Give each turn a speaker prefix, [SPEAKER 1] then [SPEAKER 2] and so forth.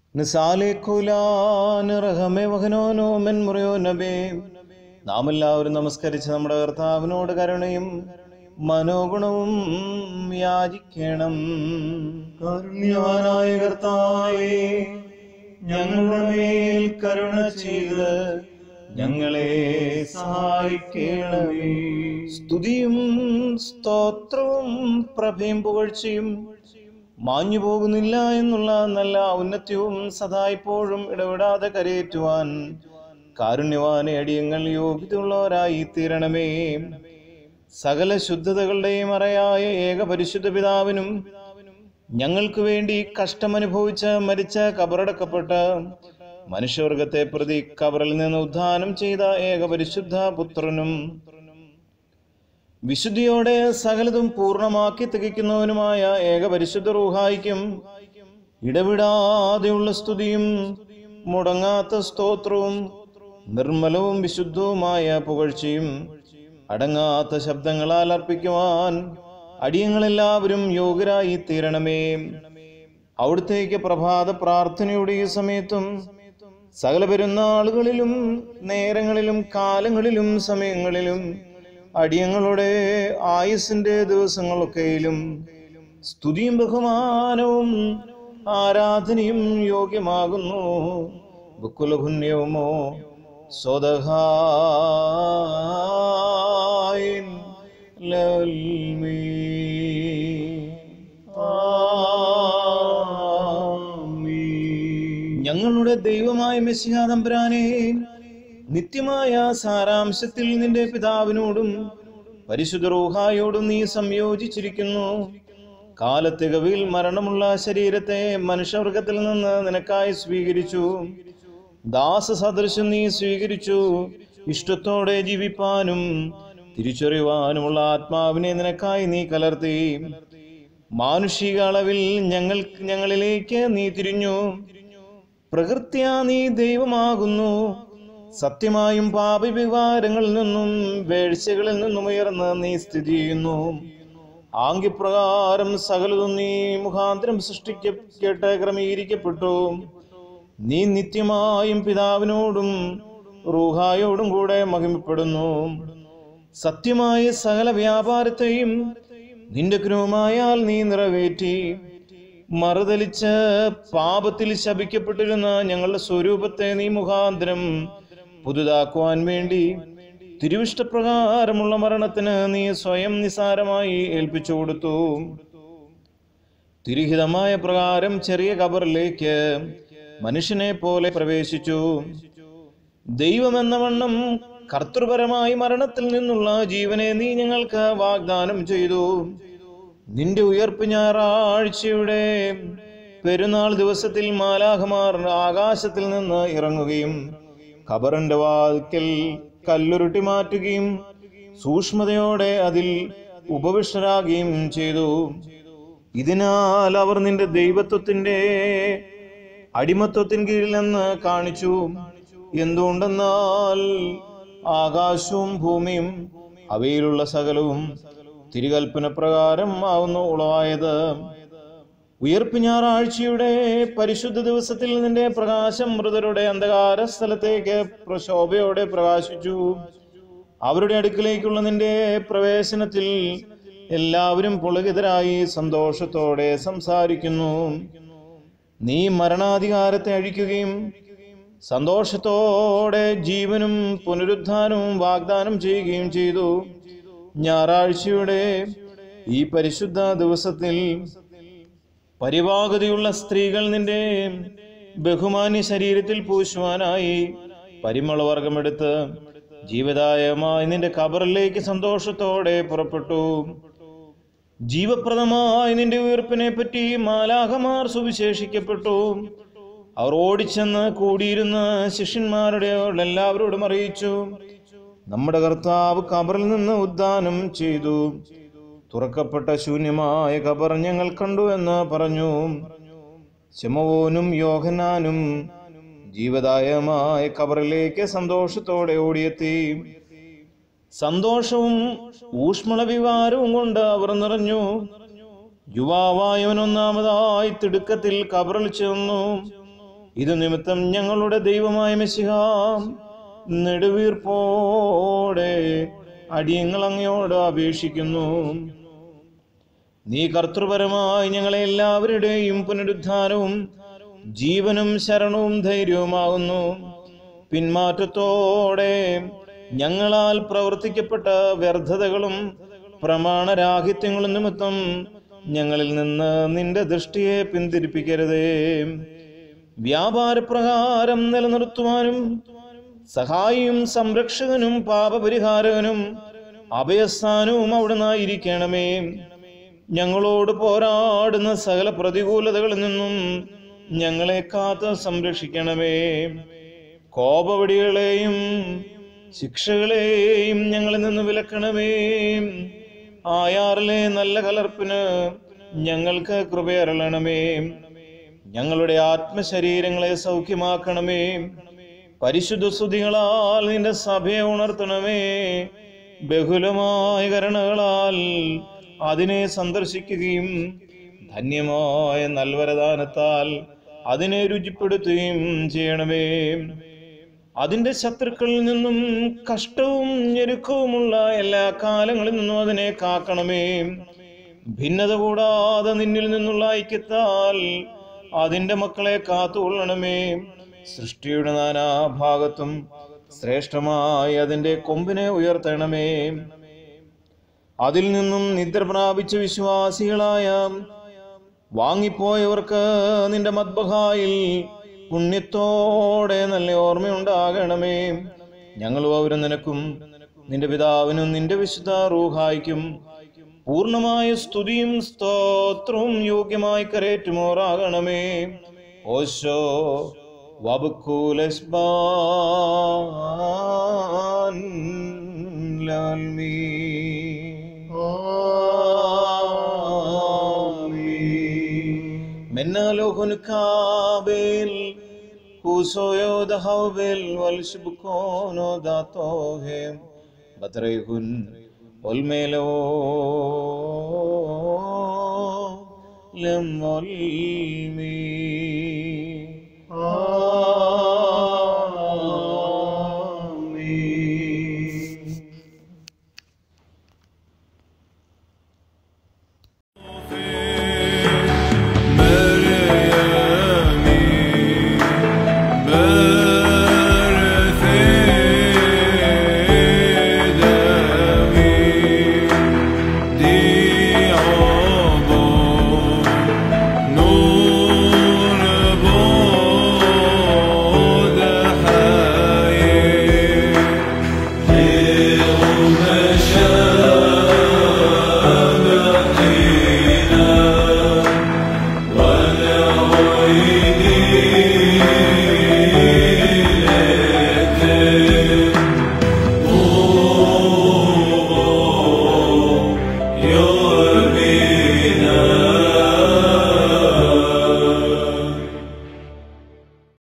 [SPEAKER 1] നാം എല്ലാവരും നമസ്കരിച്ച് നമ്മുടെ കർത്താവിനോട് കരുണയും മനോഗുണവും യാചിക്കണം
[SPEAKER 2] കാരുണ്യവാനായ കർത്താവേ ഞങ്ങളുടെ മേൽ കരുണ ചെയ്ത് ഞങ്ങളെ സഹായിക്കണമേ
[SPEAKER 1] സ്തുതിയും സ്തോത്രവും പ്രഭയും പുകഴ്ചയും മാഞ്ഞു പോകുന്നില്ല എന്നുള്ള നല്ല ഔന്നത്യവും സദാ ഇപ്പോഴും ഇടപെടാതെ കരയേറ്റുവാൻ കാരുണ്യവാനെ അടിയങ്ങൾ യോഗ്യതയുള്ളവരായി തീരണമേ സകല ശുദ്ധതകളുടെയും അറയായ ഏക പരിശുദ്ധ പിതാവിനും ഞങ്ങൾക്ക് വേണ്ടി കഷ്ടമനുഭവിച്ച് മരിച്ച കബറടക്കപ്പെട്ട് മനുഷ്യവർഗത്തെ പ്രതി കബറിൽ നിന്ന് ഉദ്ധാനം ചെയ്ത ഏക പരിശുദ്ധ പുത്രനും വിശുദ്ധിയോടെ സകലതും പൂർണ്ണമാക്കി തികയ്ക്കുന്നവനുമായ ഏക പരിശുദ്ധ റൂഹായിക്കും ഇടവിടാതെയുള്ള സ്തുതിയും മുടങ്ങാത്ത സ്തോത്രവും നിർമ്മലവും വിശുദ്ധവുമായ പുകഴ്ചയും അടങ്ങാത്ത ശബ്ദങ്ങളാൽ അർപ്പിക്കുവാൻ അടിയങ്ങളെല്ലാവരും യോഗ്യരായി തീരണമേ അവിടുത്തേക്ക് പ്രഭാത പ്രാർത്ഥനയുടെ ഈ സമയത്തും സകല പെരുന്നാളുകളിലും നേരങ്ങളിലും കാലങ്ങളിലും സമയങ്ങളിലും അടിയങ്ങളുടെ ആയുസിന്റെ ദിവസങ്ങളൊക്കെയിലും സ്തുതിയും ബഹുമാനവും ആരാധനയും യോഗ്യമാകുന്നു ബുക്കുലഹുന്യവുമോ സ്വതഹായിൻ ലൽമീ.
[SPEAKER 2] ആമീൻ.
[SPEAKER 1] ഞങ്ങളുടെ ദൈവമായ മെസ്സിഹാതമ്പുരാനെ നിത്യമായ സാരാംശത്തിൽ നിന്റെ പിതാവിനോടും പരിശുദ്ധ റൂഹായോടും നീ സംയോജിച്ചിരിക്കുന്നു കാലത്തികവിൽ മരണമുള്ള ശരീരത്തെ മനുഷ്യവർഗത്തിൽ നിന്ന് നിനക്കായി സ്വീകരിച്ചു ദാസസദൃശം നീ സ്വീകരിച്ചു ഇഷ്ടത്തോടെ ജീവിപ്പാനും തിരിച്ചറിയുവാനുമുള്ള ആത്മാവിനെ നിനക്കായി നീ കലർത്തി മാനുഷിക അളവിൽ ഞങ്ങൾ ഞങ്ങളിലേക്ക് നീ തിരിഞ്ഞു പ്രകൃത്യാ നീ ദൈവമാകുന്നു സത്യമായും പാപവികാരങ്ങളിൽ നിന്നും വേഴ്ചകളിൽ നിന്നും ഉയർന്ന് നീ സ്ഥിതി ചെയ്യുന്നു ആംഗ്യപ്രകാരം സകലതും നീ മുഖാന്തരം സൃഷ്ടിക്കപ്പെട്ട് ക്രമീകരിക്കപ്പെട്ടു നീ നിത്യമായും പിതാവിനോടും റൂഹായോടും കൂടെ മഹിമപ്പെടുന്നു സത്യമായ സകല വ്യാപാരത്തെയും നിന്റെ ക്രൂമായാൽ നീ നിറവേറ്റി മറുതലിച്ച് പാപത്തിൽ ശപിക്കപ്പെട്ടിരുന്ന ഞങ്ങളുടെ സ്വരൂപത്തെ നീ മുഖാന്തരം പുതുതാക്കുവാൻ വേണ്ടി തിരുവിഷ്ടപ്രകാരമുള്ള മരണത്തിന് നീ സ്വയം നിസാരമായി ഏൽപ്പിച്ചു കൊടുത്തു തിരുഹിതമായ പ്രകാരം ചെറിയ കബറിലേക്ക് മനുഷ്യനെ പോലെ പ്രവേശിച്ചു ദൈവമെന്ന വണ്ണം കർത്തൃപരമായി മരണത്തിൽ നിന്നുള്ള ജീവനെ നീ ഞങ്ങൾക്ക് വാഗ്ദാനം ചെയ്തു നിന്റെ ഉയർപ്പ് ഞായറാഴ്ചയുടെ പെരുന്നാൾ ദിവസത്തിൽ മാലാഹമാർ ആകാശത്തിൽ നിന്ന് ഇറങ്ങുകയും ഖബറിന്റെ വാതിക്കൽ കല്ലുരുട്ടി മാറ്റുകയും സൂക്ഷ്മതയോടെ അതിൽ ഉപവിഷ്ടരാകുകയും ചെയ്തു ഇതിനാൽ അവർ നിന്റെ ദൈവത്വത്തിന്റെ അടിമത്വത്തിന് കീഴിൽ നിന്ന് കാണിച്ചു എന്തുകൊണ്ടെന്നാൽ ആകാശവും ഭൂമിയും അവയിലുള്ള സകലവും തിരുകൽപ്പന പ്രകാരം ആവുന്നു ഉളവായത് ഉയർപ്പ് ഞായറാഴ്ചയുടെ പരിശുദ്ധ ദിവസത്തിൽ നിന്റെ പ്രകാശം മൃതരുടെ അന്ധകാര സ്ഥലത്തേക്ക് പ്രശോഭയോടെ പ്രകാശിച്ചു അവരുടെ അടുക്കിലേക്കുള്ള നിന്റെ പ്രവേശനത്തിൽ എല്ലാവരും പുളകിതരായി സന്തോഷത്തോടെ സംസാരിക്കുന്നു നീ മരണാധികാരത്തെ അഴിക്കുകയും സന്തോഷത്തോടെ ജീവനും പുനരുദ്ധാനവും വാഗ്ദാനം ചെയ്യുകയും ചെയ്തു ഞായറാഴ്ചയുടെ ഈ പരിശുദ്ധ ദിവസത്തിൽ പരിവാഗതിയുള്ള സ്ത്രീകൾ നിന്റെ ബഹുമാന്യ ശരീരത്തിൽ പൂശുവാനായി പരിമളവർഗമെടുത്ത് ജീവദായമായി നിന്റെ കബറിലേക്ക് സന്തോഷത്തോടെ പുറപ്പെട്ടു ജീവപ്രദമായ നിന്റെ ഉയർപ്പിനെ പറ്റി മാലാഹമാർ സുവിശേഷിക്കപ്പെട്ടു അവർ ഓടിച്ചെന്ന് കൂടിയിരുന്ന ശിഷ്യന്മാരുടെ എല്ലാവരോടും അറിയിച്ചു നമ്മുടെ കർത്താവ് കബറിൽ നിന്ന് ഉദ്ധാനം ചെയ്തു തുറക്കപ്പെട്ട ശൂന്യമായ കബർ ഞങ്ങൾ കണ്ടു എന്ന് പറഞ്ഞു ശമവോനും യോഹനാനും ജീവദായമായ കബറിലേക്ക് സന്തോഷത്തോടെ ഓടിയെത്തി സന്തോഷവും ഊഷ്മള വികാരവും കൊണ്ട് അവർ നിറഞ്ഞു യുവാവായവൻ ഒന്നാമതായി തിടുക്കത്തിൽ കബറിൽ ചെന്നു ഇത് നിമിത്തം ഞങ്ങളുടെ ദൈവമായ മെസ്സിഹ നെടുവീർപ്പോടെ അടിയങ്ങൾ അങ്ങയോട് അപേക്ഷിക്കുന്നു നീ കർത്തൃപരമായി ഞങ്ങളെ എല്ലാവരുടെയും പുനരുദ്ധാനവും ജീവനും ശരണവും ധൈര്യവുമാകുന്നു പിന്മാറ്റത്തോടെ ഞങ്ങളാൽ പ്രവർത്തിക്കപ്പെട്ട വ്യർത്ഥതകളും പ്രമാണരാഹിത്യങ്ങളും നിമിത്തം ഞങ്ങളിൽ നിന്ന് നിന്റെ ദൃഷ്ടിയെ പിന്തിരിപ്പിക്കരുതേ വ്യാപാരപ്രകാരം നിലനിർത്തുവാനും സഹായിയും സംരക്ഷകനും പാപപരിഹാരകനും അഭയസ്ഥാനവും അവിടുന്നായിരിക്കണമേ ഞങ്ങളോട് പോരാടുന്ന സകല പ്രതികൂലതകളിൽ നിന്നും ഞങ്ങളെ കാത്ത് സംരക്ഷിക്കണമേ കോപവടികളെയും ശിക്ഷകളെയും ഞങ്ങളിൽ നിന്ന് വിലക്കണമേ ആയാറിലെ നല്ല കലർപ്പിന് ഞങ്ങൾക്ക് കൃപയരളണമേ ഞങ്ങളുടെ ആത്മശരീരങ്ങളെ സൗഖ്യമാക്കണമേ പരിശുദ്ധ സ്തുതികളാൽ നിന്റെ സഭയെ ഉണർത്തണമേ ബഹുലമായ കരണകളാൽ അതിനെ സന്ദർശിക്കുകയും ധന്യമായ നൽവരദാനത്താൽ അതിനെ രുചിപ്പെടുത്തുകയും ചെയ്യണമേ അതിന്റെ ശത്രുക്കളിൽ നിന്നും കഷ്ടവും ഞെരുക്കവുമുള്ള എല്ലാ കാലങ്ങളിൽ നിന്നും അതിനെ കാക്കണമേ ഭിന്നത കൂടാതെ നിന്നിൽ നിന്നുള്ള ഐക്യത്താൽ അതിന്റെ മക്കളെ കാത്തുകൊള്ളണമേ സൃഷ്ടിയുടെ നാനാഭാഗത്തും ശ്രേഷ്ഠമായി അതിന്റെ കൊമ്പിനെ ഉയർത്തണമേ അതിൽ നിന്നും നിദ്ര പ്രാപിച്ച വിശ്വാസികളായ വാങ്ങിപ്പോയവർക്ക് നിന്റെ മദ്ബഹായിൽ പുണ്യത്തോടെ നല്ല ഓർമ്മയുണ്ടാകണമേ ഞങ്ങളും അവരും നിനക്കും നിന്റെ പിതാവിനും നിന്റെ വിശുദ്ധ റൂഹായിക്കും പൂർണ്ണമായ സ്തുതിയും സ്തോത്രവും യോഗ്യമായി കരേറ്റുമോറാകണമേ ഓശോ വബുക്കൂലസ്ബാൻ ലാൽമീ منالوهن كابل كوسويو دهوبل والشبكونو داتوهم بدريهن والميلو لم والمين